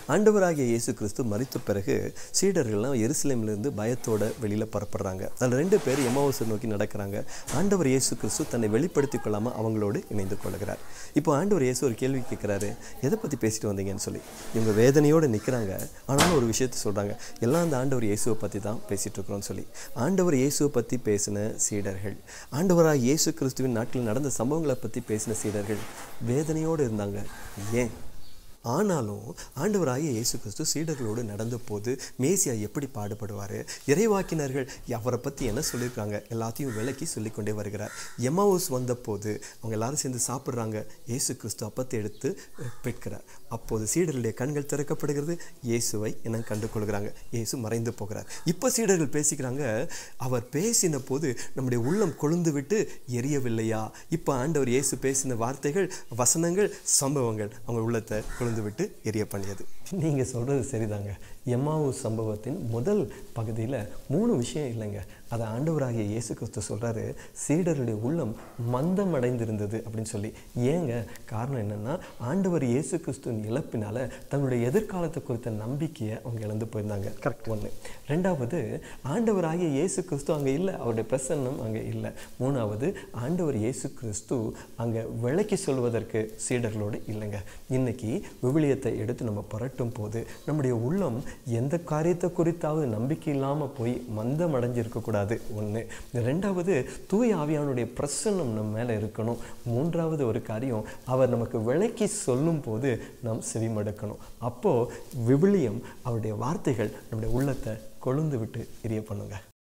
ஆண்டவராகிய இயேசு கிறிஸ்து மரித்த பிறகு சீடர்கள்லாம் எருசலேமிலிருந்து பயத்தோட வெளியில் புறப்படுறாங்க அதில் ரெண்டு பேர் எமாவசை நோக்கி நடக்கிறாங்க ஆண்டவர் இயேசு கிறிஸ்து தன்னை வெளிப்படுத்திக் கொள்ளாமல் அவங்களோடு இணைந்து கொள்கிறார் இப்போ ஆண்டவர் இயேசு ஒரு கேள்வி கேட்குறாரு எதை பற்றி பேசிட்டு வந்தீங்கன்னு சொல்லி இவங்க வேதனையோடு நிற்கிறாங்க ஆனாலும் ஒரு விஷயத்த சொல்கிறாங்க எல்லாம் அந்த ஆண்டவர் இயேசுவை பற்றி தான் பேசிகிட்டு இருக்கிறோம்னு சொல்லி ஆண்டவர் இயேசுவை பற்றி பேசின சீடர்கள் ஆண்டவராக இயேசு கிறிஸ்துவின் நாட்டில் நடந்த சம்பவங்களை பற்றி பேசின சீடர்கள் வேதனையோடு இருந்தாங்க ஏன் ஆனாலும் ஆண்டவராகிய இயேசு கிறிஸ்து சீடர்களோடு நடந்த போது மேசியா எப்படி பாடுபடுவார் இறைவாக்கினர்கள் அவரை பற்றி என்ன சொல்லியிருக்காங்க எல்லாத்தையும் விலக்கி சொல்லிக்கொண்டே வருகிறார் எமாவுஸ் வந்தபோது அவங்க எல்லாரும் சேர்ந்து சாப்பிட்றாங்க இயேசு கிறிஸ்து அப்பத்தை எடுத்து பெற்கிறார் அப்போது சீடர்களுடைய கண்கள் திறக்கப்படுகிறது இயேசுவை என கண்டு கொள்கிறாங்க இயேசு மறைந்து போகிறார் இப்போ சீடர்கள் பேசிக்கிறாங்க அவர் பேசின போது நம்முடைய உள்ளம் கொழுந்து விட்டு எரியவில்லையா இப்போ ஆண்டவர் இயேசு பேசின வார்த்தைகள் வசனங்கள் சம்பவங்கள் அவங்க உள்ளத்தை கொழுந்து விட்டு எரிய பண்ணியது நீங்கள் சொல்கிறது சரிதாங்க எம்மாவு சம்பவத்தின் முதல் பகுதியில் மூணு விஷயம் இல்லைங்க அதை ஆண்டவராகிய இயேசு கிறிஸ்து சொல்கிறாரு சீடருடைய உள்ளம் மந்தம் அடைந்திருந்தது அப்படின்னு சொல்லி ஏங்க காரணம் என்னென்னா ஆண்டவர் இயேசு கிறிஸ்துவின் இழப்பினால தன்னுடைய எதிர்காலத்தை குறித்த நம்பிக்கையை அவங்க இழந்து போயிருந்தாங்க கரெக்ட் ஒன்று ரெண்டாவது ஆண்டவராகிய இயேசு கிறிஸ்து அங்கே இல்லை அவருடைய பிரசன்னம் அங்கே இல்லை மூணாவது ஆண்டவர் இயேசு கிறிஸ்து அங்கே விளக்கி சொல்வதற்கு சீடர்களோடு இல்லைங்க இன்னைக்கு விவிலியத்தை எடுத்து நம்ம புரட்டும் போது நம்முடைய உள்ளம் எந்த காரியத்தை குறித்தாவது நம்பிக்கை இல்லாமல் போய் மந்தம் அடைஞ்சிருக்கக்கூடாது ஒன்று ரெண்டாவது தூய ஆவியானுடைய பிரசன்னம் நம்ம மேலே இருக்கணும் மூன்றாவது ஒரு காரியம் அவர் நமக்கு விளக்கி சொல்லும் போது நாம் செவிமடுக்கணும் அப்போது விவிலியம் அவருடைய வார்த்தைகள் நம்முடைய உள்ளத்தை கொழுந்து விட்டு எரிய பண்ணுங்க